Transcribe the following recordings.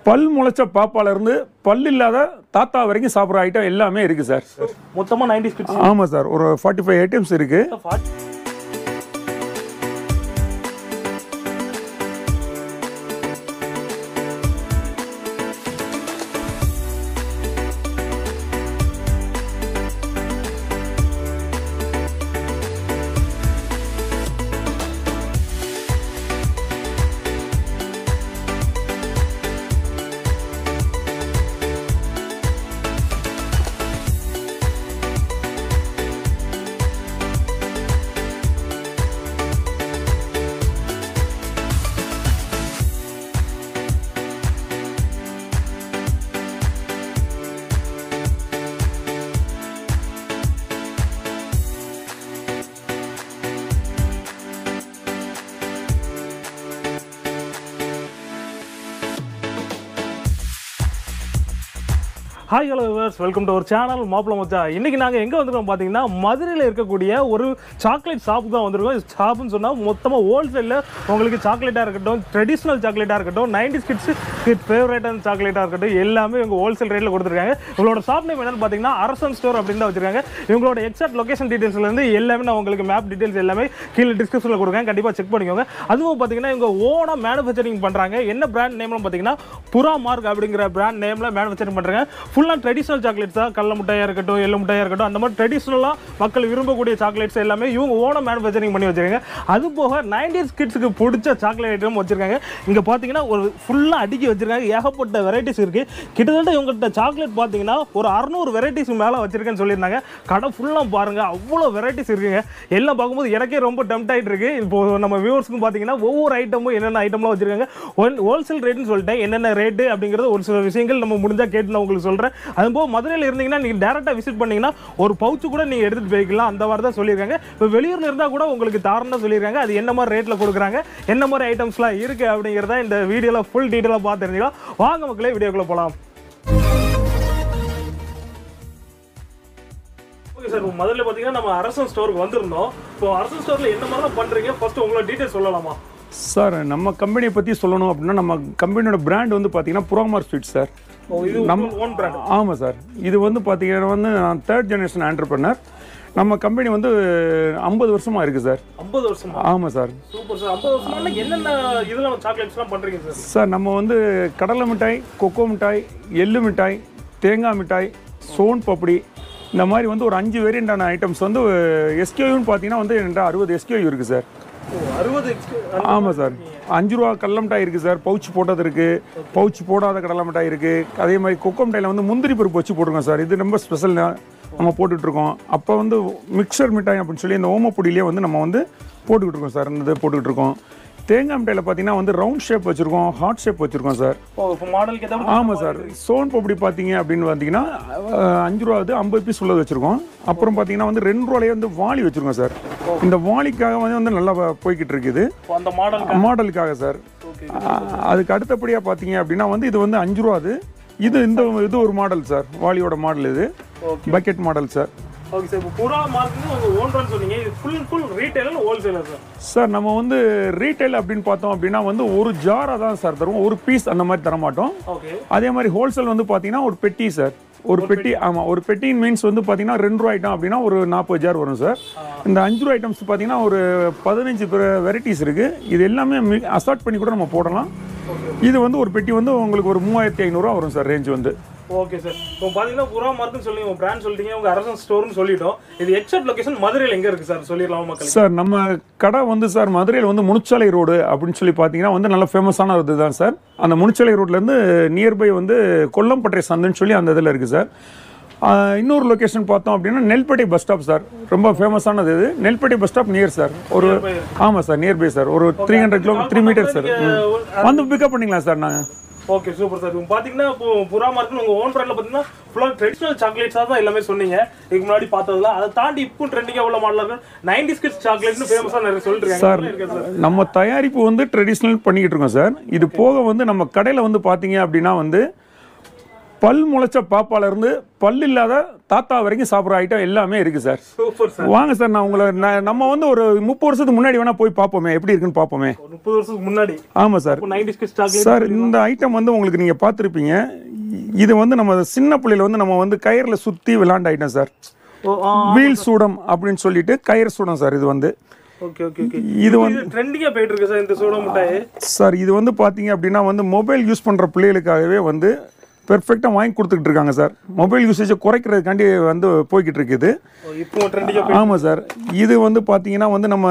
பல் முளைச்ச பாப்பால இருந்து பல் இல்லாத தாத்தா வரைக்கும் சாப்பிட்ற ஐட்டம் எல்லாமே இருக்கு சார் மொத்தமா நைன்டி கிட்ஸ் ஆமாம் சார் ஒரு ஃபார்ட்டி ஃபைவ் ஐட்டம்ஸ் இருக்கு hi hello viewers welcome to ஒரு சேனல் மாப்பிள மச்சா இன்னைக்கு நாங்கள் எங்கே வந்திருக்கோம் பார்த்தீங்கன்னா மதுரையில் இருக்கக்கூடிய ஒரு சாக்லேட் ஷாப் தான் வந்திருக்கோம் ஷாப்னு சொன்னால் மொத்தமாக ஹோல்சேலில் உங்களுக்கு சாக்லேட்டாக இருக்கட்டும் ட்ரெடிஷ்னல் சாக்லேட்டாக இருக்கட்டும் நைன்டி கிட்ஸ் ஃபேவரேட்டான சாக்லேட்டாக இருக்கட்டும் எல்லாமே இவங்க ஹோல்சேல் ரேட்டில் கொடுத்துருக்காங்க இவங்களோட ஷாப் நேம் என்னன்னு பார்த்தீங்கன்னா அரசன் ஸ்டோர் அப்படின்னு தான் வச்சிருக்காங்க இவங்களோட எக்ஸாக்ட் லொகேஷன் டீட்டெயில்ஸ்லேருந்து எல்லாமே நான் உங்களுக்கு மேப் டீட்டெயில்ஸ் எல்லாமே கீழே டிஸ்கிரிப்ஷனில் கொடுக்குறேன் கண்டிப்பாக செக் பண்ணிக்கோங்க அதுவும் பார்த்தீங்கன்னா இவங்க ஓனாக மேனுஃபேக்சரிங் பண்ணுறாங்க என்ன பிராண்ட் நேம்னு பார்த்தீங்கன்னா புறா மார்க் அப்படிங்கிற பிராண்ட் நேமில் மேனுஃபேக்சரிங் பண்ணுறாங்க ஃபுல் அண்ட் ட்ரெடிஷ்னல் சாக்லேட்ஸ் தான் கடல மிட்டாயாக இருக்கட்டும் எள்ளு மிட்டாயாக இருக்கட்டும் அந்த மாதிரி ட்ரெடிஷ்னலாக மக்கள் விரும்பக்கூடிய சாக்லேட்ஸ் எல்லாமே இவங்க ஓன மேனுஃபேக்சரிங் பண்ணி வச்சிருக்காங்க அது போக நைன்டிஸ் கிட்ஸுக்கு பிடிச்ச சாக்லேட் ஐட்டம் வச்சிருக்காங்க இங்கே பார்த்தீங்கன்னா ஒரு ஃபுல்லாக அடுக்கி வச்சிருக்காங்க ஏகப்பட்ட வெரைட்டிஸ் இருக்குது கிட்டத்தட்ட இவங்ககிட்ட சாக்லேட் பார்த்தீங்கன்னா ஒரு அறநூறு வெரைட்டிஸ் மேலே வச்சிருக்கேன்னு சொல்லியிருந்தாங்க கடை ஃபுல்லாக பாருங்கள் அவ்வளோ வெரைட்டிஸ் இருக்குங்க எல்லாம் பார்க்கும்போது எனக்கே ரொம்ப டெம்ட் ஆகிட்டு இருக்கு இப்போ நம்ம வியூவர்ஸ்க்கும் பார்த்தீங்கன்னா ஒவ்வொரு ஐட்டமும் என்னென்ன ஐட்டம்லாம் வச்சிருக்காங்க ஒன் ஹோல்சேல் ரேட்னு சொல்லிட்டேன் என்னென்ன ரேட்டு அப்படிங்கிறது ஒரு சில விஷயங்கள் நம்ம முடிஞ்சால் கேட்டு நான் உங்களுக்கு சொல்கிறேன் அதுபோக மதுரையில் இருந்தீங்கன்னா நீங்கள் டேரெக்டாக விசிட் பண்ணீங்கன்னா ஒரு பவுச்சு கூட நீங்கள் எடுத்துகிட்டு போய்க்கலாம் அந்த மாதிரி தான் சொல்லியிருக்காங்க இப்போ வெளியூரில் இருந்தால் கூட உங்களுக்கு தாரணம் சொல்லியிருக்காங்க அது என்ன மாதிரி ரேட்டில் கொடுக்குறாங்க என்ன மாதிரி ஐட்டம்ஸ்லாம் இருக்குது அப்படிங்கிறத இந்த வீடியோவில் ஃபுல் டீட்டெயிலாக பார்த்து தெரிஞ்சுக்கலாம் வாங்க மக்களே வீடியோக்குள்ளே போகலாம் ஓகே சார் முதல்ல பார்த்தீங்கன்னா நம்ம அரசன் ஸ்டோருக்கு வந்திருந்தோம் இப்போ அரசன் ஸ்டோரில் என்ன மாதிரிலாம் பண்ணுறீங்க ஃபர்ஸ்ட் உங்களோட டீட்டெயில் சொல்லலாமா சார் நம்ம கம்பெனியை பற்றி சொல்லணும் அப்படின்னா நம்ம கம்பெனியோட பிராண்ட் வந்து பார்த்தீங்கன்னா புரோமார் ஸ்வீட் சார் ஓ இது நம்ம ஓன் பிராண்ட் ஆமாம் சார் இது வந்து பார்த்தீங்கன்னா வந்து நான் தேர்ட் ஜெனரேஷன் ஆண்டர்பிரனர் நம்ம கம்பெனி வந்து ஐம்பது வருஷமாக இருக்குது சார் ஐம்பது வருஷமா ஆமாம் சார் சூப்பர் சார் ஐம்பது வருஷமா என்னென்ன இதெல்லாம் சாக்லேட்ஸ்லாம் பண்ணுறீங்க சார் சார் நம்ம வந்து கடலை மிட்டாய் கொக்கோ மிட்டாய் எள்ளு மிட்டாய் தேங்காய் மிட்டாய் சோன் பப்படி இந்த மாதிரி வந்து ஒரு அஞ்சு வேரியண்டான ஐட்டம்ஸ் வந்து எஸ்கியூன்னு பார்த்தீங்கன்னா வந்து என்கிட்ட அறுபது எஸ்கியூ இருக்குது சார் ஓ அறுபது ஆமாம் சார் அஞ்சு ரூபா கடலை மிட்டாய் இருக்குது சார் பவுச் போட்டது இருக்குது பவுச் போடாத கடலை மிட்டாய் இருக்குது அதே மாதிரி கொக்கோ மிட்டாயில் வந்து முந்திரி பருப்பு வச்சு போட்டிருக்கோம் சார் இது ரொம்ப ஸ்பெஷல் நம்ம போட்டுட்ருக்கோம் அப்போ வந்து மிக்சர் மிட்டாய் அப்படின்னு சொல்லி இந்த ஓமப்பொடியிலே வந்து நம்ம வந்து போட்டுக்கிட்டு இருக்கோம் சார் இந்த இது போட்டுக்கிட்டு இருக்கோம் தேங்காய் மிட்டாயில் பார்த்தீங்கன்னா வந்து ரவுண்ட் ஷேப் வச்சுருக்கோம் ஹார்ட் ஷேப் வச்சுருக்கோம் சார் ஓ இப்போ மாடலுக்கு ஏதாவது ஆமாம் சார் சோன் பப்படி பார்த்தீங்க அப்படின்னு பார்த்தீங்கன்னா அஹ், அஞ்சு ரூபா வந்து ஐம்பது பீஸ் உள்ளது வச்சுருக்கோம் அப்புறம் பார்த்தீங்கன்னா வந்து ரெண்டு ரூபாயே வந்து வாளி வச்சுருக்கோம் சார் இந்த வாளிக்காக வந்து வந்து நல்லா ப- போய்கிட்டு இருக்குது அந்த மாடலுக்கு மாடலுக்காக சார் ஓகே அஹ், அதுக்கு அடுத்தபடியாக பார்த்தீங்க அப்படின்னா வந்து இது வந்து அஞ்சு ரூபா அது இது இந்த இது ஒரு மாடல் சார் வாளியோட மாடல் இது okay bucket model sir okay sir இப்போ புறா மார்க்குன்னு உங்க ஓன் பிராண்ட் சொன்னீங்க இது full full retailer wholesaler sir sir நம்ம வந்து ரீட்டைல் அப்படின்னு பார்த்தோம் அப்படின்னா வந்து ஒரு ஜாராக தான் சார் தருவோம் ஒரு பீஸ் அந்த மாதிரி தர மாட்டோம் ஓகே அதே மாதிரி ஹோல்சேல் வந்து பார்த்தீங்கன்னா ஒரு பெட்டி சார் ஒரு பெட்டி ஆமாம் ஒரு பெட்டின் மீன்ஸ் வந்து பார்த்தீங்கன்னா ரெண்டு ரூபா ஐட்டம் அப்படின்னா ஒரு நாற்பது ஜார் வரும் சார் இந்த அஞ்சு ரூபா ஐட்டம்ஸ் பார்த்தீங்கன்னா ஒரு பதினஞ்சு வெரைட்டிஸ் இருக்குது இது எல்லாமே அசார்ட் பண்ணி கூட நம்ம போடலாம் இது வந்து ஒரு பெட்டி வந்து உங்களுக்கு ஒரு மூவாயிரத்தி ஐநூறுரூவா வரும் சார் ரேஞ்ச் வந்து ஓகே சார் இப்போ பார்த்தீங்கன்னா புறா மார்க்குன்னு சொல்லி உங்க பிராண்ட் சொல்லிட்டீங்க உங்க அரசன் ஸ்டோர்னு சொல்லிட்டோம் இது எக்ஸாக்ட் லொகேஷன் மதுரையில் எங்க இருக்கு சார் சொல்லிடலாம் மக்களுக்கு சார் நம்ம கடை வந்து சார் மதுரையில் வந்து முனிச்சாலை ரோடு அப்படின்னு சொல்லி பார்த்தீங்கன்னா வந்து நல்ல ஃபேமஸான ஒரு இதுதான் சார் அந்த முனிச்சாலை ரோட்லேருந்து நியர்பை வந்து கொல்லம்பட்டை சந்துன்னு சொல்லி அந்த இதில் இருக்குது சார் ஆஹ் இன்னொரு லொகேஷன் பார்த்தோம் அப்படின்னா நெல்பேட்டை பஸ் ஸ்டாப் சார் ரொம்ப ஃபேமஸானது இது Nelpettai bus stop near sir ஒரு ஆமாம் சார் நியர்பை சார் ஒரு three hundred kilometre three metre sir ம். வந்து பிக்கப் பண்ணிக்கலாம் சார் நாங்கள் ஓகே சூப்பர் சார் இப்போ பார்த்தீங்கன்னா இப்போ புறா மார்க்குன்னு உங்க ஓன் பிராண்ட்ல பார்த்தீங்கன்னா ஃபுல்லாக ட்ரெடிஷனல் சாக்லேட்ஸாக தான் எல்லாமே சொன்னீங்க இதுக்கு முன்னாடி பார்த்ததுல அதை தாண்டி இப்போ ட்ரெண்டிங்காக உள்ள மாடலாக இருக்கு நைன்டி ஸ்கிட்ஸ் சாக்லேட்னு ஃபேமஸாக நிறைய சொல்லிட்டு சார் இருக்காங்க இருக்கு சார் நம்ம தயாரிப்பு வந்து ட்ரெடிஷ்னல் பண்ணிக்கிட்டு இருக்கோம் சார் இது போக வந்து நம்ம கடையில் வந்து பார்த்தீங்க அப்படின்னா வந்து பல் முளைச்ச பாப்பால இருந்து பல் இல்லாத தாத்தா வரைக்கும் சாப்பிட்ற ஐட்டம் எல்லாமே இருக்கு சார் சூப்பர் சார் வாங்க சார் நான் உங்களை நான் நம்ம வந்து ஒரு முப்பது வருஷத்துக்கு முன்னாடி வேணா போய் பார்ப்போமே எப்படி இருக்குன்னு பார்ப்போமே ஒரு முப்பது வருஷத்துக்கு முன்னாடி ஆமா சார் இப்போ நைன்டி ஸ்கிட்ஸ் சாக்லேட் சார் இந்த ஐட்டம் வந்து உங்களுக்கு நீங்க பார்த்துருப்பீங்க இது வந்து நம்ம சின்ன பிள்ளையில வந்து நம்ம வந்து கயிறுல சுத்தி விளையாண்ட ஐட்டம் சார் ஓ ஆ வீல் சூடம் அப்படின்னு சொல்லிட்டு கயிறு சூடம் சார் இது வந்து ஓகே ஓகே ஓகே இது வந்து இது ட்ரெண்டிங்கா போயிட்டு இருக்கு சார் இந்த சோடா மிட்டாய் சார் இது வந்து பார்த்தீங்க அப்படின்னா வந்து மொபைல் யூஸ் பண்ணுற பிள்ளைகளுக்காகவே வந்து பெர்ஃபெக்டாக வாங்கி கொடுத்துக்கிட்டு இருக்காங்க சார் மொபைல் யூசேஜை குறைக்கிறதுக்காண்டி வந்து போய்கிட்டு இருக்குது ஓ, இப்போ ட்ரெண்டிங்கா ஆமாம் சார் இது வந்து பார்த்தீங்கன்னா வந்து நம்ம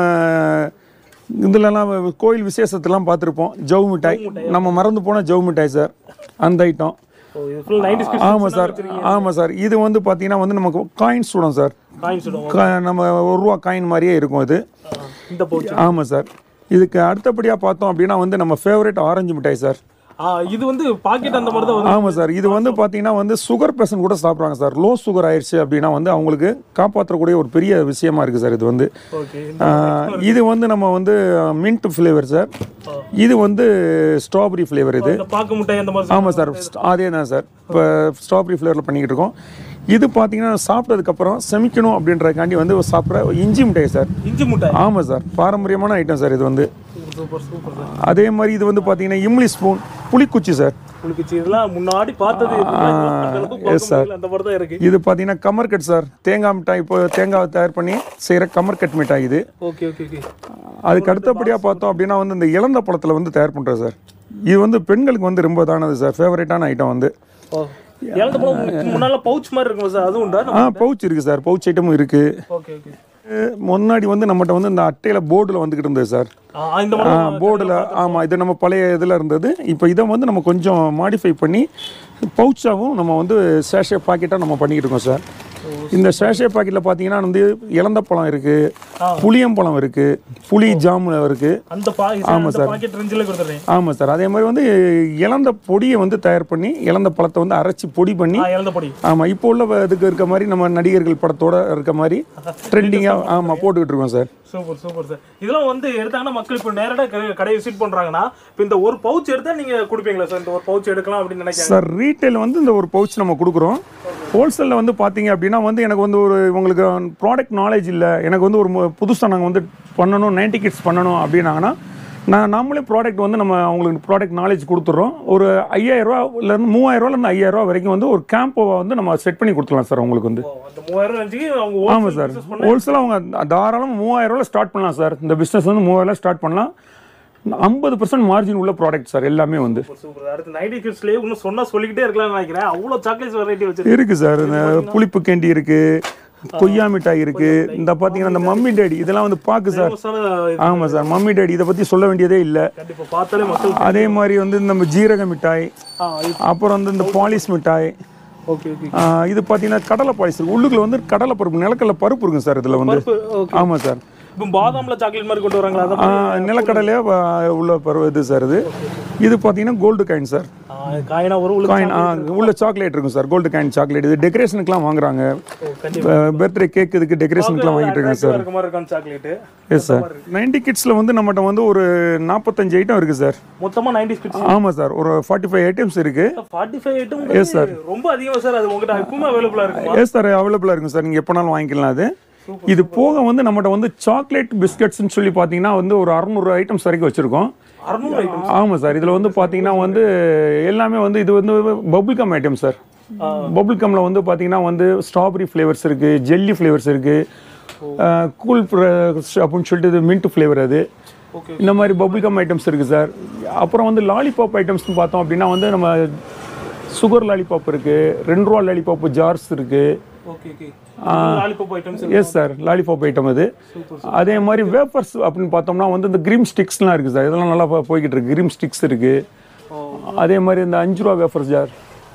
இதுலலாம் கோயில் விசேஷத்துலாம் பார்த்துருப்போம் ஜவு மிட்டாய் நம்ம மறந்து போன ஜவு மிட்டாய் சார் அந்த ஐட்டம் ஓ இது ஃபுல் நைன்டி ஸ்கிட்ஸ் ஆமாம் சார் ஆமாம் சார் இது வந்து பார்த்தீங்கன்னா வந்து நமக்கு காயின் சூடம் சார் காயின் சுடும் கா- நம்ம ஒரு ரூபா காயின் மாதிரியே இருக்கும் இது இந்த பவுச் ஆமாம் சார் இதுக்கு அடுத்தபடியாக பார்த்தோம் அப்படின்னா வந்து நம்ம ஃபேவரட் ஆரஞ்சு மிட்டாய் சார் ஆ இது வந்து பாக்கெட் அந்த மாதிரி தான் வரும் ஆமாம் சார் இது வந்து பார்த்தீங்கன்னா வந்து சுகர் பேஷண்ட் கூட சாப்பிட்றாங்க சார் லோ சுகர் ஆயிடுச்சு அப்படின்னா வந்து அவங்களுக்கு காப்பாற்றக்கூடிய ஒரு பெரிய விஷயமா இருக்குது சார் இது வந்து ஓகே ஆஹ், இது வந்து நம்ம வந்து மின்ட் ஃப்ளேவர் சார் இது வந்து ஸ்ட்ராபெரி ஃப்ளேவர் இது இந்த பாக்கு மிட்டாய் அந்த மாதிரி ஆமாம் சார் அதே தான் சார் இப்போ ஸ்ட்ராபெரி ஃப்ளேவரில் பண்ணிக்கிட்டு இருக்கோம் இது பார்த்தீங்கன்னா சாப்பிட்டதுக்கப்புறம் செமிக்கணும் அப்படின்றதுக்காண்டி வந்து சாப்பிட்ற இஞ்சி மிட்டாய் சார் இஞ்சி மிட்டாய் ஆமாம் சார் பாரம்பரியமான ஐட்டம் சார் இது வந்து சூப்பர் சூப்பர் சார் அதே மாதிரி இது வந்து பார்த்தீங்கன்னா இம்லி ஸ்பூன் புளிக்குச்சி சார் உங்களுக்கு இதெல்லாம் முன்னாடி பார்த்தது அந்த அளவுக்கு பார்க்க முடியல, அந்த மாதிரி தான் இருக்கு இது பார்த்தீங்கன்னா கமர்கட் சார் தேங்காய் மிட்டாய் இப்போ தேங்காவை தயார் பண்ணி செய்கிற கமர்கட் மிட்டாய் இது ஓகே ஓகே ஓகே அதுக்கு அடுத்தபடியாக பார்த்தோம் அப்படின்னா வந்து இந்த இளந்த பழத்தில் வந்து தயார் பண்ணுறோம் சார் இது வந்து பெண்களுக்கு வந்து ரொம்ப தானது சார் ஃபேவரட்டான ஐட்டம் வந்து ஓ இழந்த பழம் முன்னால பவுச் மாதிரி இருக்கும் சார் அது உண்டா ஆ பவுச் இருக்குது சார் பவுச் ஐட்டமும் இருக்குது ஓகே ஓகே முன்னாடி வந்து நம்மகிட்ட வந்து இந்த அட்டையில் போர்டில் வந்துக்கிட்டு இருந்தது சார் இந்த மாதிரி போர்டில் ஆமாம் இது நம்ம பழைய இதில் இருந்தது இப்போ இதை வந்து நம்ம கொஞ்சம் மாடிஃபை பண்ணி பவுச்சாகவும் நம்ம வந்து சேஷே பாக்கெட்டாக நம்ம பண்ணிக்கிட்டு இருக்கோம் சார் இந்த சேஷே பாக்கெட்டில் பார்த்தீங்கன்னா வந்து இளந்த பழம் இருக்குது புளியம்பழம் இருக்குது புளி ஜாமுன் இருக்குது அந்த பா அந்த பாக்கெட் ரெஞ்சில் கொடுத்துறேன் ஆமாம் சார் அதே மாதிரி வந்து இளந்த பொடியை வந்து தயார் பண்ணி இளந்த பழத்தை வந்து அரைச்சி பொடி பண்ணி ஆ இழந்த பொடி ஆமாம் இப்போ உள்ள இதுக்கு இருக்க மாதிரி நம்ம நடிகர்கள் படத்தோட இருக்க மாதிரி ட்ரெண்டிங்காக ஆமாம் போட்டுக்கிட்டு இருக்கோம் சார் சூப்பர் சூப்பர் சார் இதெல்லாம் வந்து எடுத்தாங்கன்னா மக்கள் இப்போ நேரடியாக கடையை விசிட் பண்றாங்கன்னா இப்போ இந்த ஒரு பவுச் எடுத்தா நீங்க கொடுப்பீங்களா சார் இந்த ஒரு பவுச் எடுக்கலாம் அப்படின்னு நினைக்கிறேன் சார் ரீட்டைல் வந்து இந்த ஒரு பவுச் நம்ம கொடுக்குறோம் ஹோல்சேலில் வந்து பார்த்தீங்க அப்படின்னா வந்து எனக்கு வந்து ஒரு உங்களுக்கு ப்ராடக்ட் நாலேஜ் இல்லை எனக்கு வந்து ஒரு புதுசாக நாங்கள் வந்து பண்ணணும் நைன்டி கிட்ஸ் பண்ணணும் அப்படின்னாங்கன்னா நான் நாமளே ப்ராடக்ட் வந்து நம்ம அவங்களுக்கு ப்ராடக்ட் நாலேஜ் கொடுத்துட்றோம் ஒரு ஐயாயிரரூவாலேருந்து மூவாயிரரூவாலேருந்து ஐயாயிரரூவா வரைக்கும் வந்து ஒரு கேம்பை வந்து நம்ம செட் பண்ணி கொடுத்துக்கலாம் சார் உங்களுக்கு வந்து ஓ, அந்த மூவாயிரம் அஞ்சுக்கு அவங்க ஆமாம் சார் ஹோல்சேலாக அவங்க தாராளமாக மூவாயிரரூவா ஸ்டார்ட் பண்ணலாம் சார் இந்த பிஸ்னஸ் வந்து மூவாயிரம் ஸ்டார்ட் பண்ணலாம் ஐம்பது பர்சன்ட் மார்ஜின் உள்ள ப்ராடக்ட் சார் எல்லாமே வந்து சூப்பர் அடுத்து நைன்டி கிட்ஸ்லேயே இன்னும் சொன்னா சொல்லிக்கிட்டே இருக்கலாம்னு நினைக்கிறேன் அவ்வளோ சாக்லேட்ஸ் வெரைட்டி வச்சிருக்கேன் இருக்கு சார் இந்த புளிப்பு கேண்டி இருக்கு கொய்யா மிட்டாய் இருக்கு இந்த பாத்தீங்கன்னா இந்த மம்மி டேடி இதெல்லாம் வந்து பாக்கு சார் ஆமா சார் மம்மி டேடி இதை பத்தி சொல்ல வேண்டியதே இல்லை கண்டிப்பா பார்த்தாலே மக்கள் அதே மாதிரி வந்து நம்ம ஜீரக மிட்டாய் ஆ அப்புறம் வந்து இந்த பாலிஷ் மிட்டாய் ஓகே ஓகே ஆ, இது பார்த்தீங்கன்னா கடலை பாலிஷ் இருக்கு உள்ளுக்குள்ள வந்து கடலை பருப்பு நிலக்கடலை பருப்பு இருக்கும் சார் இதில் வந்து ஓகே ஆமாம் சார் இப்போ பாதாம்ல சாக்லேட் மாதிரி கொண்டு வராங்களா அதை ஆ, நிலக்கடலையே வ- உள்ள பருவ இது சார் இது இது பார்த்தீங்கன்னா கோல்டு காயின் சார் ஆ, காயினா ஒரு உள்ள காயின் ஆ உள்ள சாக்லேட் இருக்கும் சார் கோல்டு காயின் சாக்லேட் இது டெக்கரேஷனுக்குலாம் வாங்குறாங்க கண்டிப்பா பர்த்டே கேக் இதுக்கு டெக்கரேஷனுக்குலாம் வாங்கிட்டு இருக்காங்க சார் இருக்க மாதிரி இருக்கான் சாக்லேட் எஸ் சார் நைன்டி கிட்ஸில் வந்து நம்மகிட்ட வந்து ஒரு நாற்பத்தஞ்சு ஐட்டம் இருக்குது சார் மொத்தமா நைன்டி கிட்ஸ் ஆமாம் சார் ஒரு ஃபார்ட்டி ஃபைவ் ஐட்டம்ஸ் இருக்குது ஃபார்ட்டி ஃபைவ் ஐட்டம் ரொம்ப அதிகமா சார் அது உங்ககிட்ட எப்பவுமே அவைலபிளா இருக்குமா எஸ் சார் அவைலபிளாக இருக்கும் சார் நீங்கள் எப்போனாலும் வாங்கிக்கலாம் அது இது போக வந்து நம்மகிட்ட வந்து சாக்லேட் பிஸ்கட்ஸ்னு சொல்லி பார்த்தீங்கன்னா வந்து ஒரு அறநூறு ஐட்டம்ஸ் வரைக்கும் வச்சுருக்கோம் அறுநூறு ஐட்டம் ஆமாம் சார் இதில் வந்து பார்த்தீங்கன்னா வந்து எல்லாமே வந்து இது வந்து bubble gum item sir bubble கம்மில் வந்து பார்த்தீங்கன்னா வந்து ஸ்ட்ராபெரி ஃப்ளேவர்ஸ் இருக்குது ஜெல்லி ஃப்ளேவர்ஸ் இருக்குது கூல் அப்படின்னு சொல்லிட்டு இது மின்ட் ஃப்ளேவர் அது ஓகே இந்த மாதிரி பபுள் கம் ஐட்டம்ஸ் இருக்குது சார் அப்புறம் வந்து லாலிபாப் ஐட்டம்ஸ்னு பார்த்தோம் அப்படின்னா வந்து நம்ம சுகர் லாலிபாப் இருக்குது ரெண்டு ரூபா லாலிபாப் ஜார்ஸ் இருக்குது okay okay lollipop items yes sir lollipop item அது அதே மாதிரி வேப்பர்ஸ் அப்படின்னு பார்த்தோம்னா வந்து இந்த கிரீம் ஸ்டிக்ஸ்லாம் இருக்குது சார் இதெல்லாம் நல்லா போ- போய்கிட்டு இருக்கு கிரீம் ஸ்டிக்ஸ் இருக்குது அதே மாதிரி இந்த அஞ்சு ரூபா வேஃபர் ஜார்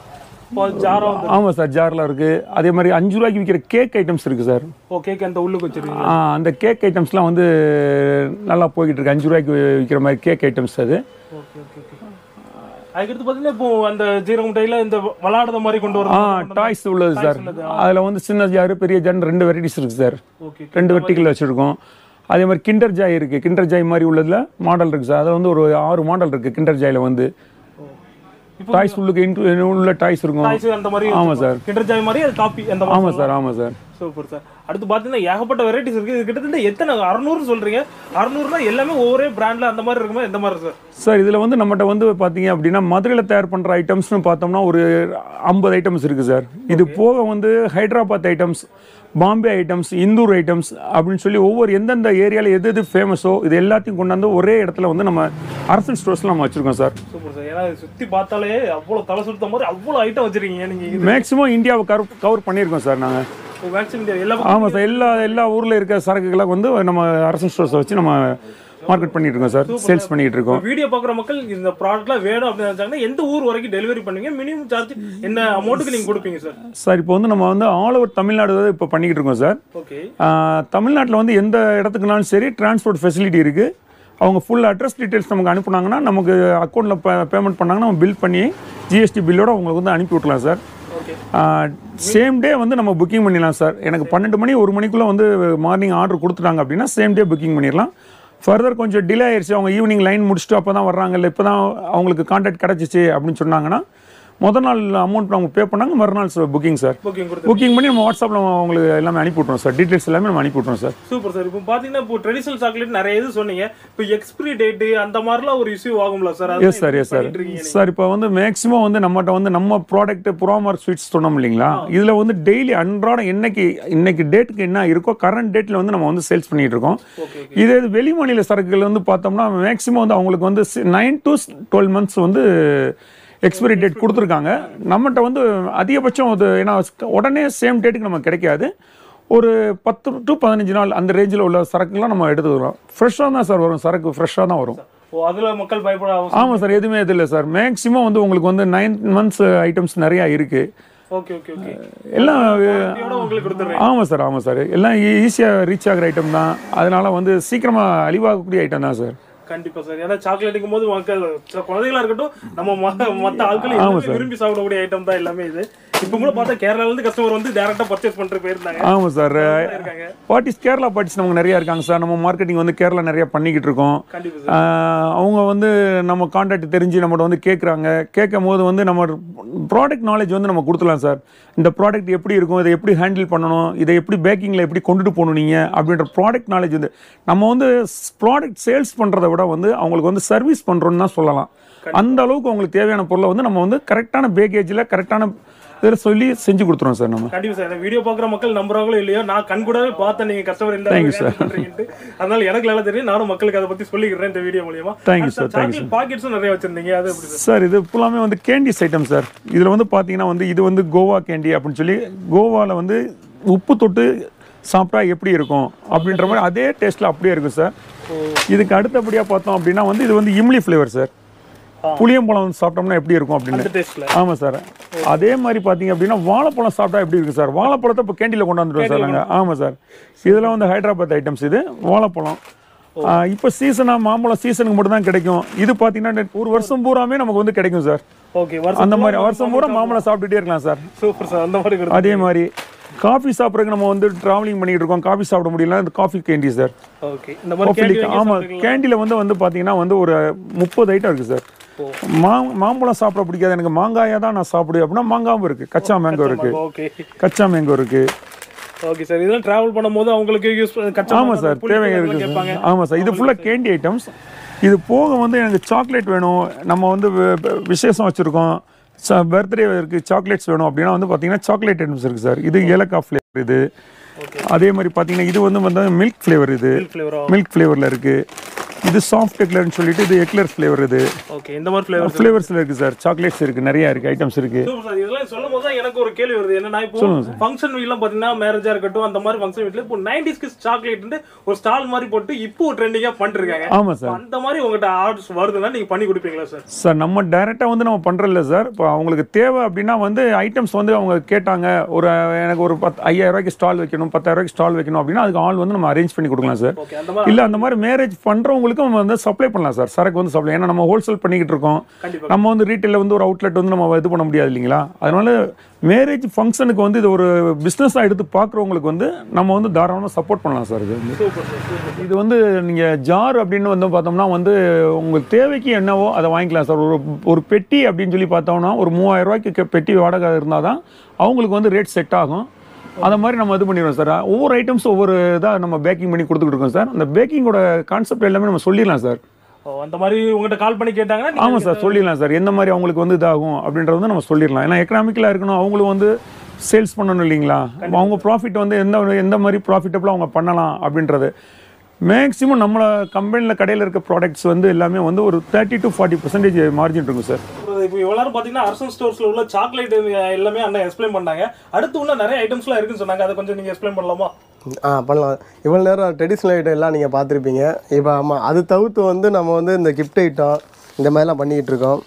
ஜாரா வந்து ஆமாம் சார் ஜார்லாம் இருக்குது அதே மாதிரி அஞ்சு ரூபாய்க்கு விற்கிற கேக் ஐட்டம்ஸ் இருக்குது சார் ஓகே அந்த உள்ளுக்கு வச்சிருக்கீங்க ஆ, அந்த கேக் ஐட்டம்ஸ்லாம் வந்து நல்லா போய்கிட்டு இருக்கு அஞ்சு ரூபாய்க்கு விற்கிற மாதிரி கேக் ஐட்டம்ஸ் அது ஓகே ஓகே ஓகே அதுக்கடுத்து பார்த்தீங்கன்னா இப்போ அந்த ஜீரக மிட்டாயில இந்த விளாடுற மாதிரி கொண்டு ஆ வரோம் டாய்ஸ் உள்ளது சார் அதில் வந்து சின்ன ஜார் பெரிய ஜார் ரெண்டு வெரைட்டிஸ் இருக்குது சார் ஓகே ரெண்டு வெர்டிக்கல் வச்சுருக்கோம் அதே மாதிரி கிண்டர் ஜாய் இருக்குது கிண்டர் ஜாய் மாதிரி உள்ளதில் மாடல் இருக்குது சார் அதில் வந்து ஒரு ஆறு மாடல் இருக்குது கிண்டர் ஜாயில் வந்து டாய்ஸ் உள்ளுக்கு இன்க்ளூ உள்ள டாய்ஸ் இருக்கும் டாய்ஸ் அந்த மாதிரி ஆமா சார் கிண்டர் ஜாய் மாதிரி அது காப்பி அந்த மாதிரி ஆமாம் சார் ஆமாம் சார் சூப்பர் சார் அடுத்து பார்த்தீங்கன்னா ஏகப்பட்ட வெரைட்டிஸ் இருக்கு இது கிட்டத்தட்ட எத்தனை அறுநூறு சொல்றீங்க அறுநூறுனா எல்லாமே ஒரே பிராண்ட்ல அந்த மாதிரி இருக்குமா எந்த மாதிரி சார் சார் இதில் வந்து நம்மகிட்ட வந்து பார்த்தீங்க அப்படின்னா மதுரையில் தயார் பண்ணுற ஐட்டம்ஸ்னு பார்த்தோம்னா ஒரு ஐம்பது ஐட்டம்ஸ் இருக்குது சார் இது போக வந்து Hyderabad items Bombay items Indore items அப்படின்னு சொல்லி ஒவ்வொரு எந்தெந்த ஏரியாவில் எது எது ஃபேமஸோ இது எல்லாத்தையும் கொண்டாந்து ஒரே இடத்துல வந்து நம்ம அரசன் ஸ்டோர்ஸில் நம்ம வச்சுருக்கோம் சார் சூப்பர் சார் ஏன்னா இது சுத்தி பார்த்தாலே அவ்வளவு தலை சுத்த மாதிரி அவ்வளவு ஐட்டம் வச்சிருக்கீங்க நீங்க இது மேக்ஸிமம் இந்தியாவை கவர் கவர் பண்ணியிருக்கோம் சார் நாங்கள் மேக்ஸிமம் எல்லா ஆமாம் சார் எல்லா எல்லா ஊரில் இருக்க சரக்குகளை வந்து நம்ம அரசன் ஸ்டோர்ஸை வச்சு நம்ம மார்க்கெட் பண்ணிட்டு இருக்கோம் சார் சேல்ஸ் பண்ணிட்டு இருக்கோம் வீடியோ பார்க்குற மக்கள் இந்த ப்ராடக்ட்லாம் வேணும் அப்படின்னு நினைச்சாங்கன்னா எந்த ஊர் வரைக்கும் டெலிவரி பண்ணுவீங்க மினிமம் சார்ஜ் என்ன அமௌண்ட்டுக்கு நீங்க கொடுப்பீங்க சார் சார் இப்போ வந்து நம்ம வந்து ஆல் ஓவர் தமிழ்நாடு இப்போ பண்ணிக்கிட்டு இருக்கோம் சார் ஓகே தமிழ்நாட்டில் வந்து எந்த இடத்துக்குனாலும் சரி டிரான்ஸ்போர்ட் ஃபெசிலிட்டி இருக்குது அவங்க ஃபுல் அட்ரஸ் டீட்டெயில்ஸ் நமக்கு அனுப்புனாங்கன்னா நமக்கு அக்கௌண்ட்டில் பேமெண்ட் பண்ணாங்கன்னா நம்ம பில் பண்ணி ஜிஎஸ்டி பில்லோட அவங்களுக்கு வந்து அனுப்பி விட்லாம் சார் ஓகே சேம் டே வந்து நம்ம புக்கிங் பண்ணிடலாம் சார் எனக்கு பன்னெண்டு மணி ஒரு மணிக்குள்ளே வந்து மார்னிங் ஆர்டர் கொடுத்துட்டாங்க அப்படின்னா சேம் டே புக்கிங் பண்ணிடலாம் ஃபர்தர் கொஞ்சம் டிலே ஆயிடுச்சு அவங்க ஈவினிங் லைன் முடிச்சுட்டு அப்போ தான் வர்றாங்க இல்லை இப்போ தான் அவங்களுக்கு கான்டாக்ட் கிடச்சிச்சு அப்படின்னு சொன்னாங்கன்னா முதல் நாள் அமௌண்ட் அவங்க பே பண்ணாங்க மறுநாள் புக்கிங் சார் புக்கிங் கொடுத்து புக்கிங் பண்ணி நம்ம வாட்ஸ்அப்பில் அவங்களுக்கு எல்லாமே அனுப்பி விட்றோம் சார் டீட்டெயில்ஸ் எல்லாமே நம்ம அனுப்பி விட்றோம் சார் சூப்பர் சார் இப்போ பாத்தீங்கன்னா இப்போ ட்ரெடிஷனல் சாக்லேட் நிறைய இது சொன்னீங்க இப்போ எக்ஸ்பிரி டேட் அந்த மாதிரிலாம் ஒரு இஷ்யூ ஆகும்ல sir yes sir yes sir sir இப்போ வந்து மேக்ஸிமம் வந்து நம்மகிட்ட வந்து நம்ம ப்ராடக்ட் புரோமார்க் ஸ்வீட்ஸ் சொன்னோம் இல்லைங்களா இதில் வந்து டெய்லி அன்றாடம் என்னைக்கு இன்னைக்கு டேட்டுக்கு என்ன இருக்கோ கரண்ட் டேட்டில் வந்து நம்ம வந்து சேல்ஸ் பண்ணிட்டு இருக்கோம் ஓகே இதே இது வெளி மாநில சரக்குகள் வந்து பார்த்தோம்னா மேக்ஸிமம் வந்து அவங்களுக்கு வந்து நைன் டு டுவெல் மந்த்ஸ் வந்து எக்ஸ்பைரி டேட் கொடுத்துருக்காங்க நம்மகிட்ட வந்து அதிகபட்சம் அது ஏன்னா உடனே சேம் டேட்டுக்கு நமக்கு கிடைக்காது ஒரு பத்து டு பதினஞ்சு நாள் அந்த ரேஞ்சில் உள்ள சரக்குலாம் நம்ம எடுத்துக்கிறோம் ஃப்ரெஷ்ஷாக தான் சார் வரும் சரக்கு ஃப்ரெஷ்ஷாக தான் வரும் ஓ அதுல மக்கள் பயப்பட அவசியம் ஆமாம் சார் எதுவுமே இது இல்லை சார் மேக்ஸிமம் வந்து உங்களுக்கு வந்து நைன் மந்த்ஸ் ஐட்டம்ஸ் நிறையா இருக்குது ஓகே ஓகே ஓகே எல்லாம் இதோட உங்களுக்கு கொடுத்துறேன் ஆமாம் சார் ஆமாம் சார் எல்லாம் ஈஸியாக ரீச் ஆகிற ஐட்டம் தான் அதனால வந்து சீக்கிரமாக அழிவாகக்கூடிய ஐட்டம் தான் சார் கண்டிப்பா சார் ஏன்னா சாக்லேட்டுக்கும் போது மக்கள் சில குழந்தைகளா இருக்கட்டும் நம்ம ம- மத்த ஆட்கள் எல்லாமே விரும்பி சாப்பிடக்கூடிய ஐட்டம் தான் எல்லாமே இது இப்போ கூட பார்த்தா கேரளால இருந்து கஸ்டமர் வந்து டேரக்டா பர்ச்சேஸ் பண்ணிட்டு போயிருந்தாங்க ஆமாம் சார் இருக்காங்க பார்ட்டிஸ் கேரளா பார்ட்டிஸ் நமக்கு நிறையா இருக்காங்க சார் நம்ம மார்க்கெட்டிங் வந்து கேரளா நிறையா பண்ணிக்கிட்டு இருக்கோம் கண்டிப்பா சார் ஆஹ் அவங்க வந்து நம்ம கான்டாக்ட் தெரிஞ்சு நம்மகிட்ட வந்து கேட்குறாங்க கேட்கும் போது வந்து நம்ம ப்ராடக்ட் நாலேஜ் வந்து நம்ம கொடுத்துலாம் சார் இந்த ப்ராடக்ட் எப்படி இருக்கும் இதை எப்படி ஹேண்டில் பண்ணணும் இதை எப்படி பேக்கிங்கில் எப்படி கொண்டுட்டு போகணும் நீங்கள் அப்படின்ற ப்ராடக்ட் நாலேஜ் வந்து நம்ம வந்து ப்ராடக்ட் சேல்ஸ் பண்ணுறத விட வந்து அவங்களுக்கு வந்து சர்வீஸ் பண்ணுறோன்னு தான் சொல்லலாம் அந்த அளவுக்கு அவங்களுக்கு தேவையான பொருளை வந்து நம்ம வந்து கரெக்டான பேக்கேஜில் கரெக்டான இதில் சொல்லி செஞ்சு கொடுத்துருவோம் சார் நம்ம கண்டிப்பா சார் இந்த வீடியோ பாக்குற மக்கள் நம்புறாங்களோ இல்லையோ நான் கண் கூடவே பார்த்தேன் நீங்க கஸ்டமர் இந்த Thank you, அளவுக்கு handle பண்றீங்கன்ட்டு அதனால எனக்கு நல்லா தெரியும் நானும் மக்களுக்கு அதை பத்தி சொல்லிக்கிறேன் இந்த வீடியோ மூலியமா Thank you, sir. Thank you, chocolate பாக்கெட்ஸும் நிறைய வச்சிருந்தீங்க அது எப்படி சார் சார் இது ஃபுல்லாமே வந்து கேண்டிஸ் ஐட்டம் சார் இதில் வந்து பார்த்தீங்கன்னா வந்து இது வந்து கோவா கேண்டி அப்படின்னு சொல்லி கோவாவில் வந்து உப்பு தொட்டு சாப்பிட்டா எப்படி இருக்கும் அப்படின்ற மாதிரி அதே டேஸ்ட்டில் அப்படியே இருக்கும் சார் இதுக்கு அடுத்தபடியாக பார்த்தோம் அப்படின்னா வந்து இது வந்து இம்லி ஃப்ளேவர் சார் ஆ. புளியம்பழம் வந்து சாப்பிட்டோம்னா எப்படி இருக்கும் அப்படின்னு அந்த டேஸ்ட்ல ஆமாம் சார் அதே மாதிரி பார்த்தீங்க அப்படின்னா வாழைப்பழம் சாப்பிட்டா எப்படி இருக்கு சார் வாழைப்பழத்தை இப்போ கேண்டியில் கொண்டு வந்துடுவோம் சார் நாங்கள் ஆமாம் சார் இதெல்லாம் வந்து ஹைதராபாத் ஐட்டம்ஸ் இது வாழைப்பழம் இப்போ சீசனாக மாம்பழம் சீசனுக்கு மட்டும் தான் கிடைக்கும் இது பார்த்தீங்கன்னா ஒரு வருஷம் பூராமே நமக்கு வந்து கிடைக்கும் சார் ஓகே வருஷம் அந்த மாதிரி வருஷம் பூரா மாம்பழம் சாப்பிட்டுட்டே இருக்கலாம் சார் சூப்பர் சார் அந்த மாதிரி கொடுத்து அதே மாதிரி காஃபி சாப்பிட்றதுக்கு நம்ம வந்து டிராவலிங் பண்ணிட்டு இருக்கோம் காஃபி சாப்பிட முடியல இந்த காஃபி கேண்டி சார் ஓகே இந்த மாதிரி காஃபி கேண்டி ஆமாம் கேண்டியில் வந்து வந்து பார்த்தீங்கன்னா வந்து ஒரு முப்பது ஐட்டம் இருக்குது சார் மா மாம்பழம் சாப்பிட பிடிக்காது எனக்கு மாங்காயாக தான் நான் சாப்பிடுவேன் அப்படின்னா மாங்காவும் இருக்குது கச்சா மேங்கோ இருக்குது ஓகே கச்சா மேங்கோ இருக்குது ஓகே சார் இதெல்லாம் டிராவல் பண்ணும்போது அவங்களுக்கு யூஸ் கச்சா ஆமாம் மாங்காய், சார் புளி தேவைங்க இதெல்லாம் இருக்குது கேட்பாங்க சார் ஆமாம் சார் இது ஃபுல்லாக கேண்டி ஐட்டம்ஸ் இது போக வந்து எனக்கு சாக்லேட் வேணும் நம்ம வந்து வி- வி- விசேஷம் வச்சுருக்கோம் பர்த்டே இருக்குது சாக்லேட்ஸ் வேணும் அப்படின்னா வந்து பார்த்தீங்கன்னா சாக்லேட் ஐட்டம்ஸ் இருக்குது சார் இது ஏலக்காய் ஃப்ளேவர் இது அதே மாதிரி பார்த்தீங்கன்னா இது வந்து வந்து மில்க் ஃப்ளேவர் இது ஃப்ளேவரா மில்க் ஃப்ளேவரில் இருக்குது இது சாஃப்ட் எக்லர்னு சொல்லிட்டு இது எக்லர் ஃப்ளேவர் இது ஓகே இந்த மாதிரி ஃப்ளேவர் ஃப்ளேவர்ஸில் இருக்குது சார் சாக்லேட்ஸ் இருக்குது நிறையா இருக்குது ஐட்டம்ஸ் இருக்குது சூப்பர் சார் இதெல்லாம் சொல்லும் போது தான் எனக்கு ஒரு கேள்வி வருது என்னன்னா இப்போ ஃபங்க்ஷன் வீட்லாம் பாத்தீங்கன்னா மேரேஜா இருக்கட்டும் அந்த மாதிரி ஃபங்க்ஷன் வீட்ல இப்போ 90s கிஸ் சாக்லேட் ஒரு ஸ்டால் மாதிரி போட்டு இப்போ ட்ரெண்டிங்கா பண்ணிருக்காங்க ஆமாம் சார் அந்த மாதிரி உங்ககிட்ட ஆர்டர்ஸ் வருதுன்னா நீங்க பண்ணி கொடுப்பீங்களா சார் சார் நம்ம டைரெக்டாக வந்து நம்ம பண்ணுறதில்ல சார் இப்போ அவங்களுக்கு தேவை அப்படின்னா வந்து ஐட்டம்ஸ் வந்து அவங்க கேட்டாங்க ஒரு எனக்கு ஒரு பத்து ஐயாயிரம் ரூபாய்க்கு ஸ்டால் வைக்கணும் பத்தாயிரம் ரூபாய்க்கு ஸ்டால் வைக்கணும் அப்படின்னா அதுக்கு ஆள் வந்து நம்ம அரேஞ்ச் பண்ணி கொடுக்கலாம் சார் ஓகே அந்த மாதிரி இல்லை அந்த மாதிரி மேரேஜ் பண்ணுறவங்களுக்கு அவங்களுக்கும் நம்ம வந்து சப்ளை பண்ணலாம் சார் சரக்கு வந்து சப்ளை ஏன்னா நம்ம ஹோல்சேல் பண்ணிக்கிட்டு இருக்கோம் கண்டிப்பா நம்ம வந்து ரீட்டைலில் வந்து ஒரு அவுட்லெட் வந்து நம்ம இது பண்ண முடியாது இல்லைங்களா அதனால மேரேஜ் ஃபங்க்ஷனுக்கு வந்து இது ஒரு பிஸ்னஸாக எடுத்து பார்க்குறவங்களுக்கு வந்து நம்ம வந்து தாராளமாக சப்போர்ட் பண்ணலாம் சார் இது வந்து சூப்பர் சார் சூப்பர் இது வந்து நீங்கள் ஜார் அப்படின்னு வந்து பார்த்தோம்னா வந்து உங்கள் தேவைக்கு என்னவோ அதை வாங்கிக்கலாம் சார் ஒரு ஒரு பெட்டி அப்படின்னு சொல்லி பார்த்தோம்னா ஒரு மூவாயிரம் ரூபாய்க்கு கெ- பெட்டி வாடகை இருந்தால் தான் அவங்களுக்கு வந்து ரேட் செட் ஆகும் அந்த மாதிரி நம்ம இது பண்ணிடுவோம் சார் ஒவ்வொரு ஐட்டம்ஸ் ஒவ்வொரு இதாக நம்ம பேக்கிங் பண்ணி கொடுத்துக்கிட்டு இருக்கோம் சார் அந்த பேக்கிங்கோட கான்செப்ட் எல்லாமே நம்ம சொல்லிடலாம் சார் ஓ அந்த மாதிரி உங்கள்கிட்ட கால் பண்ணி கேட்டாங்கன்னா நீங்க ஆமாம் சார் சொல்லிடலாம் சார் எந்த மாதிரி அவங்களுக்கு வந்து இதாகும் அப்படின்றத வந்து நம்ம சொல்லிடலாம் ஏன்னா எக்கனாமிக்கலாக இருக்கணும் அவங்களும் வந்து சேல்ஸ் பண்ணணும் இல்லைங்களா அவங்க ப்ராஃபிட் வந்து எந்த எந்த மாதிரி ப்ராஃபிட்டபுளாக அவங்க பண்ணலாம் அப்படின்றது மேக்ஸிமம் நம்மள கம்பெனியில் கடையில் இருக்க ப்ராடக்ட்ஸ் வந்து எல்லாமே வந்து ஒரு thirty to forty percentage margin இருக்கும் சார் இப்போ இவ்வளவு நேரம் பாத்தீங்கன்னா அரசன் ஸ்டோர்ஸ்ல உள்ள சாக்லேட் எல்லாமே அண்ணன் எக்ஸ்பிளைன் பண்ணாங்க அடுத்து உள்ள நிறைய ஐட்டம்ஸ்லாம் இருக்குன்னு சொன்னாங்க அதை கொஞ்சம் நீங்க எக்ஸ்பிளைன் பண்ணலாமா ஆ பண்ணலாம் இவ்வளோ நேரம் ட்ரெடிஷ்னல் ஐட்டம் எல்லாம் நீங்கள் பார்த்துருப்பீங்க இப்போ ஆமாம் அது தவிர்த்து வந்து நம்ம வந்து இந்த கிஃப்ட் ஐட்டம் இந்த மாதிரிலாம் பண்ணிக்கிட்டு இருக்கோம்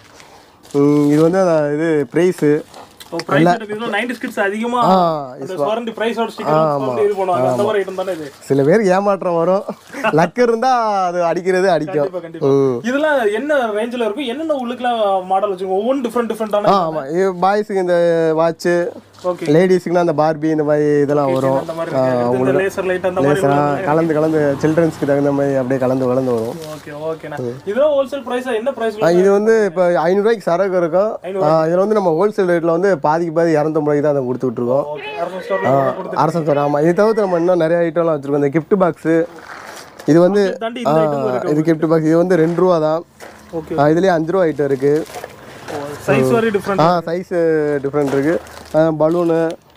ம், இது வந்து அந்த இது ப்ரைஸு இப்போ பிரைஸ் இதுல 90 கிட்ஸ் அதிகமா ஆ, அந்த வாரண்டி பிரைஸோட ஸ்டிக்கர் இது பண்ணுவாங்க அந்த மாதிரி ஐட்டம் தானே இது சில பேர் ஏமாற்றம் வரும் லக் இருந்தால் அது அடிக்கிறது அடிக்கும் கண்டிப்பா கண்டிப்பா இதெல்லாம் என்ன ரேஞ்சில் இருக்கும் என்னென்ன உள்ளுக்குலாம் மாடல் வச்சுக்கோங்க ஒவ்வொன்றும் டிஃப்ரெண்ட் டிஃப்ரெண்டான ஆ ஆமாம் இது பாய்ஸுக்கு இந்த வாட்ச்சு ஓகே லேடிஸுக்குனா அந்த பார்பி இந்த மாதிரி இதெல்லாம் வரும் அந்த மாதிரி இருக்கு. இந்த லேசர் லைட் அந்த மாதிரி லேசராக கலந்து கலந்து சில்ட்ரன்ஸ்க்கு தகுந்த மாதிரி அப்படியே கலந்து கலந்து வரும் ஓகே ஓகேண்ணா இதெல்லாம் ஹோல்சேல் பிரைஸா என்ன பிரைஸ் ஆ, இது வந்து இப்போ ஐநூறுரூவாய்க்கு சரக்கு இருக்கும் இதில் வந்து நம்ம ஹோல்சேல் ரேட்டில் வந்து பாதிக்கு பாதி இரநூத்தம்பது தான் அதை கொடுத்து விட்ருக்கோம் ஓகே அரசன் ஸ்டோர்ல கொடுத்து அரசன் சார் ஆமாம் இது தவிர்த்து நம்ம இன்னும் நிறைய ஐட்டம்லாம் வச்சுருக்கோம் இந்த gift பாக்ஸு இது வந்து தாண்டி ஆ, இந்த ஐட்டம் இருக்கு இது gift பாக்ஸ் இது வந்து ரெண்டு ரூபா தான் ஓகே ஆ, இதுலேயே அஞ்சு ரூபா ஐட்டம் இருக்குது சைஸ் வரி டிஃப்ரெண்ட் ஆ சைஸு டிஃப்ரெண்ட் இருக்குது பலூனு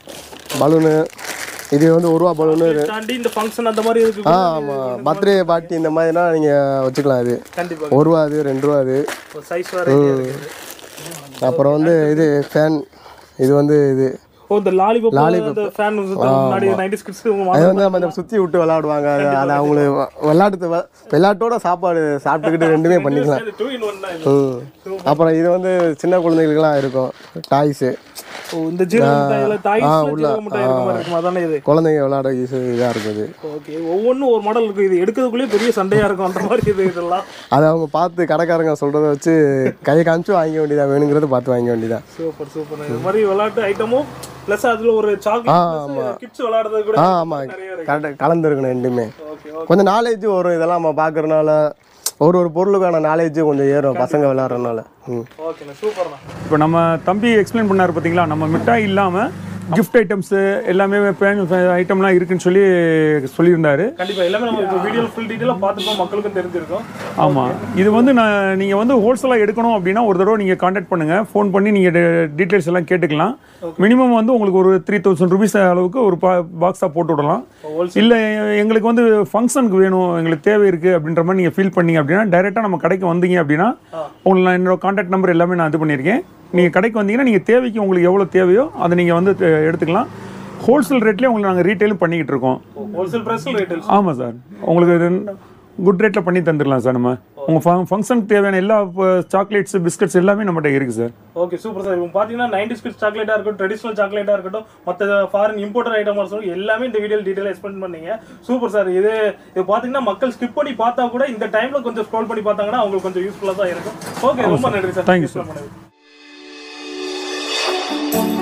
பலூனு இது வந்து ஒரு ரூபா பலூனு தாண்டி இந்த ஃபங்க்ஷன் அந்த மாதிரி இருக்கு ஆ ஆமாம் பர்த்டே பார்ட்டி இந்த மாதிரினா நீங்கள் வச்சுக்கலாம் இது கண்டிப்பா ஒரு ரூபா அது ரெண்டு ரூபா அது சைஸ் வரி இருக்குது அப்புறம் வந்து இது ஃபேன் இது வந்து இது ஓ இந்த லாலிபாப் அந்த ஃபேன் முன்னாடி 90s கிட்ஸ் அது வந்து நம்ம இந்த சுற்றி விட்டு விளாடுவாங்க அது அது அவங்களுக்கு விளையாட்டு வ- விளையாட்டோட சாப்பாடு சாப்பிட்டுக்கிட்டு ரெண்டுமே பண்ணிக்கலாம் டூ இன் ஒன் தான் இது ம் அப்புறம் இது வந்து சின்ன குழந்தைகளுக்குலாம் இருக்கும் டாய்ஸு ஓ இந்த ஜீரக மிட்டாயில தாய்ஸ்ல ஜீரக மிட்டாய் இருக்க மாதிரி இருக்கும் அதானே இது குழந்தைங்க விளையாட யூஸ் இதாக இருக்குது ஓகே ஒவ்வொன்றும் ஒரு மாடல் இருக்கு இது எடுக்கிறதுக்குள்ளேயே பெரிய சண்டையா இருக்கும் அந்த மாதிரி இது இதெல்லாம் அதை அவங்க பார்த்து கடைக்காரங்க சொல்கிறத வச்சு கையை காமிச்சு வாங்க வேண்டியதா வேணுங்கிறத பார்த்து வாங்க வேண்டியதா சூப்பர் சூப்பர் இது மாதிரி விளையாட்டு ஐட்டமும் ப்ளஸ் அதுல ஒரு சாக்லேட் கிட்ஸ் விளையாடுறது கூட ஆ ஆமாம் கரெக்டாக கலந்துருக்கணும் ரெண்டுமே ஓகே கொஞ்சம் நாலேஜ் வரும் இதெல்லாம் நம்ம பார்க்கறனால ஒரு ஒரு பொருளுக்கான நாலேஜ் கொஞ்சம் ஏறும் பசங்க விளையாடுறதுனால ம் ஓகேண்ணா சூப்பர்ண்ணா இப்போ நம்ம தம்பி எக்ஸ்பிளைன் பண்ணார் பார்த்தீங்களா நம்ம மிட்டாய் இல்லாமல் கிஃப்ட் ஐட்டம்ஸு எல்லாமே ஐட்டம்லாம் இருக்குன்னு சொல்லி சொல்லியிருந்தாரு கண்டிப்பா எல்லாமே நம்ம இப்போ வீடியோ ஃபுல் டீட்டெயிலாக பார்த்துப்போம் மக்களுக்கும் தெரிஞ்சிருக்கும் ஆமாம் இது வந்து நான் நீங்கள் வந்து ஹோல்சேலாக எடுக்கணும் அப்படின்னா ஒரு தடவை நீங்கள் காண்டாக்ட் பண்ணுங்கள் ஃபோன் பண்ணி நீங்கள் டீட்டெயில்ஸ் எல்லாம் கேட்டுக்கலாம் மினிமம் வந்து உங்களுக்கு ஒரு த்ரீ தௌசண்ட் ருபீஸ் அளவுக்கு ஒரு பாக்ஸாக போட்டு விடலாம் இல்லை எங்களுக்கு வந்து ஃபங்க்ஷனுக்கு வேணும் எங்களுக்கு தேவை இருக்குது அப்படின்ற மாதிரி நீங்கள் ஃபீல் பண்ணீங்க அப்படின்னா டைரெக்டாக நம்ம கடைக்கு வந்தீங்க அப்படின்னா உங்களுக்கு நான் என்னோட காண்டாக்ட் நம்பர் எல்லாமே நான் இது பண்ணியிருக்கேன் நீங்கள் கடைக்கு வந்தீங்கன்னா நீங்கள் தேவைக்கு உங்களுக்கு எவ்வளோ தேவையோ அதை நீங்கள் வந்து அஹ், எடுத்துக்கலாம் ஹோல்சேல் ரேட்லேயே உங்களுக்கு நாங்கள் ரீட்டைலும் பண்ணிக்கிட்டு இருக்கோம் ஹோல்சேல் ப்ரைஸில் ரேட்டில் ஆமாம் சார் உங்களுக்கு குட் ரேட்டில் பண்ணி தந்துடலாம் சார் நம்ம உங்கள் ஃபங்க்ஷனுக்கு தேவையான எல்லா சாக்லேட்ஸ் பிஸ்கட்ஸ் எல்லாமே நம்மகிட்ட இருக்குது சார் ஓகே சூப்பர் சார் இப்போ பார்த்தீங்கன்னா நைன்டி ஸ்கிட்ஸ் சாக்லேட்டாக இருக்கட்டும் ட்ரெடிஷனல் சாக்லேட்டாக இருக்கட்டும் மற்ற ஃபாரின் இம்போர்ட்டட் ஐட்டமாக இருக்கட்டும் எல்லாமே இந்த வீடியோ டீட்டெயில் எக்ஸ்பிளைன் பண்ணீங்க சூப்பர் சார் இது இது பார்த்தீங்கன்னா மக்கள் ஸ்கிப் பண்ணி பார்த்தா கூட இந்த டைமில் கொஞ்சம் ஸ்க்ரோல் பண்ணி பார்த்தாங்கன்னா அவங்களுக்கு கொஞ்சம் யூஸ்ஃபுல்லாக தான் இருக்கும் ஓகே ரொம்ப நன்றி sir Thank you, sir. Explain பண்ணதுக்கு.